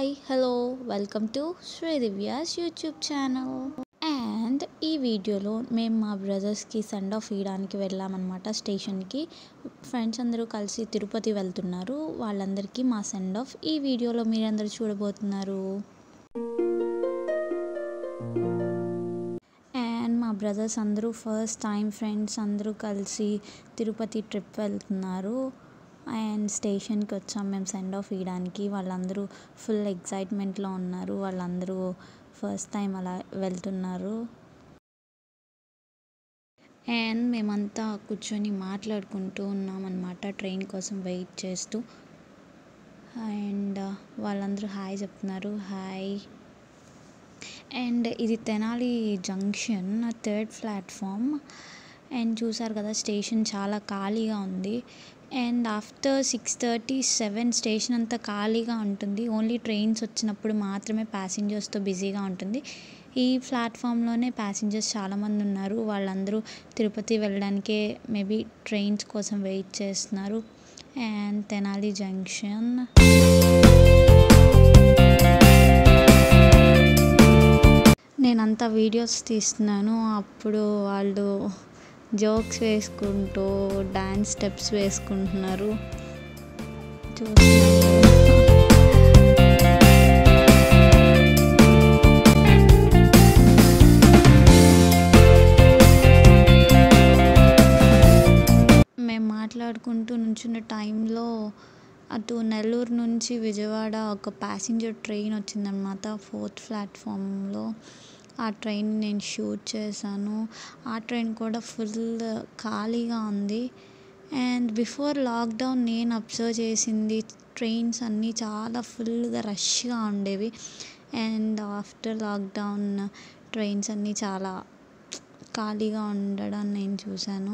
hi hello welcome to Sri Divya's YouTube channel and ఈ వీడియోలో మేము మా బ్రదర్స్కి సెండ్ ఆఫ్ ఇవ్వడానికి వెళ్ళామన్నమాట స్టేషన్కి ఫ్రెండ్స్ అందరూ కలిసి తిరుపతి వెళ్తున్నారు వాళ్ళందరికీ మా సెండ్ ఆఫ్ ఈ వీడియోలో మీరందరూ చూడబోతున్నారు అండ్ మా బ్రదర్స్ అందరూ ఫస్ట్ టైం ఫ్రెండ్స్ అందరూ కలిసి తిరుపతి ట్రిప్ వెళ్తున్నారు అండ్ స్టేషన్కి వచ్చాం మేము సెండ్ ఆఫ్ ఇవ్వడానికి వాళ్ళందరూ ఫుల్ ఎగ్జైట్మెంట్లో ఉన్నారు వాళ్ళందరూ ఫస్ట్ టైం అలా వెళ్తున్నారు అండ్ మేమంతా కూర్చొని మాట్లాడుకుంటూ ఉన్నామన్నమాట ట్రైన్ కోసం వెయిట్ చేస్తూ అండ్ వాళ్ళందరూ హాయ్ చెప్తున్నారు హాయ్ అండ్ ఇది Tenali junction third platform and చూసారు కదా స్టేషన్ చాలా ఖాళీగా ఉంది and after six thirty seven station అంతా ఖాళీగా ఉంటుంది ఓన్లీ ట్రైన్స్ వచ్చినప్పుడు మాత్రమే ప్యాసింజర్స్తో బిజీగా ఉంటుంది ఈ ప్లాట్ఫామ్లోనే ప్యాసింజర్స్ చాలామంది ఉన్నారు వాళ్ళందరూ తిరుపతి వెళ్ళడానికే మేబీ ట్రైన్స్ కోసం వెయిట్ చేస్తున్నారు అండ్ తెనాలి జంక్షన్ నేనంతా వీడియోస్ తీస్తున్నాను అప్పుడు వాళ్ళు జోక్స్ వేసుకుంటూ డ్యాన్స్ స్టెప్స్ వేసుకుంటున్నారు చూస్తున్నాను మేము మాట్లాడుకుంటూ నుంచున్న టైంలో అటు నెల్లూరు నుంచి విజయవాడ ఒక ప్యాసింజర్ ట్రైన్ వచ్చిందనమాట ఫోర్త్ ప్లాట్ఫామ్లో ఆ ట్రైన్ నేను షూట్ చేశాను ఆ ట్రైన్ కూడా ఫుల్ ఖాళీగా ఉంది అండ్ బిఫోర్ లాక్డౌన్ నేను అబ్జర్వ్ చేసింది ట్రైన్స్ అన్నీ చాలా ఫుల్గా రష్గా ఉండేవి అండ్ ఆఫ్టర్ లాక్డౌన్ ట్రైన్స్ అన్నీ చాలా ఖాళీగా ఉండడం నేను చూశాను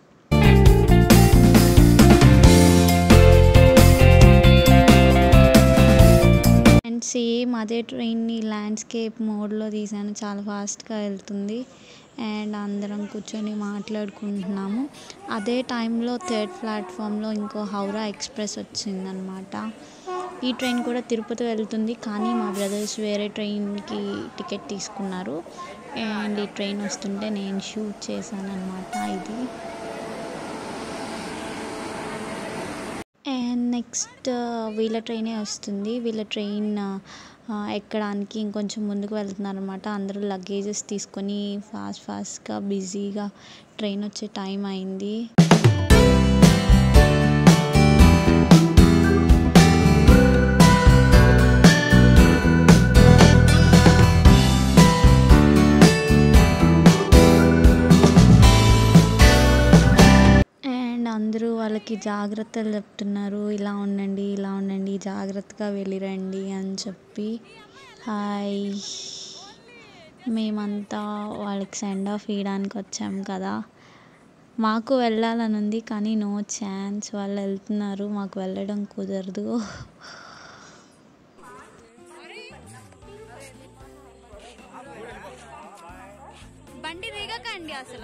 అండ్ సేమ్ అదే ట్రైన్ని ల్యాండ్స్కేప్ మోడ్లో తీసాను చాలా ఫాస్ట్గా వెళ్తుంది అండ్ అందరం కూర్చొని మాట్లాడుకుంటున్నాము అదే టైంలో థర్డ్ ప్లాట్ఫామ్లో ఇంకో హౌరా ఎక్స్ప్రెస్ వచ్చిందనమాట ఈ ట్రైన్ కూడా తిరుపతి వెళ్తుంది కానీ మా బ్రదర్స్ వేరే ట్రైన్కి టికెట్ తీసుకున్నారు అండ్ ఈ ట్రైన్ వస్తుంటే నేను షూట్ చేశాను అనమాట ఇది అండ్ నెక్స్ట్ వీళ్ళ ట్రైనే వస్తుంది వీళ్ళ ట్రైన్ ఎక్కడానికి ఇంకొంచెం ముందుకు వెళ్తున్నారు అనమాట అందరూ లగేజెస్ తీసుకొని ఫాస్ట్ ఫాస్ట్గా బిజీగా ట్రైన్ వచ్చే టైం అయింది అండ్ అందరూ వాళ్ళకి జాగ్రత్తలు చెప్తున్నారు ఇలా ఉండండి ఇలా ఉండండి జాగ్రత్తగా వెళ్ళిరండి అని చెప్పి హాయ్ మేమంతా వాళ్ళకి సెండ్ ఆఫ్ ఇవ్వడానికి వచ్చాం కదా మాకు వెళ్ళాలని ఉంది కానీ నో ఛాన్స్ వాళ్ళు వెళ్తున్నారు మాకు వెళ్ళడం కుదరదు బండి దిగకండి అసలు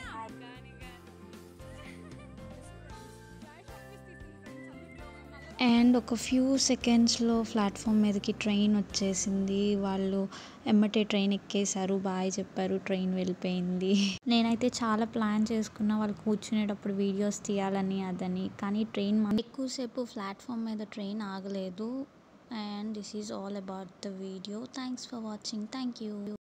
అండ్ ఒక ఫ్యూ సెకండ్స్లో ప్లాట్ఫామ్ మీదకి ట్రైన్ వచ్చేసింది వాళ్ళు ఎమ్మటే ట్రైన్ ఎక్కేశారు బాయ్ చెప్పారు ట్రైన్ వెళ్ళిపోయింది నేనైతే చాలా ప్లాన్ చేసుకున్నా వాళ్ళు కూర్చునేటప్పుడు వీడియోస్ తీయాలని అదని కానీ ట్రైన్ ఎక్కువసేపు ప్లాట్ఫామ్ మీద ట్రైన్ ఆగలేదు and this is all about the video thanks for watching thank you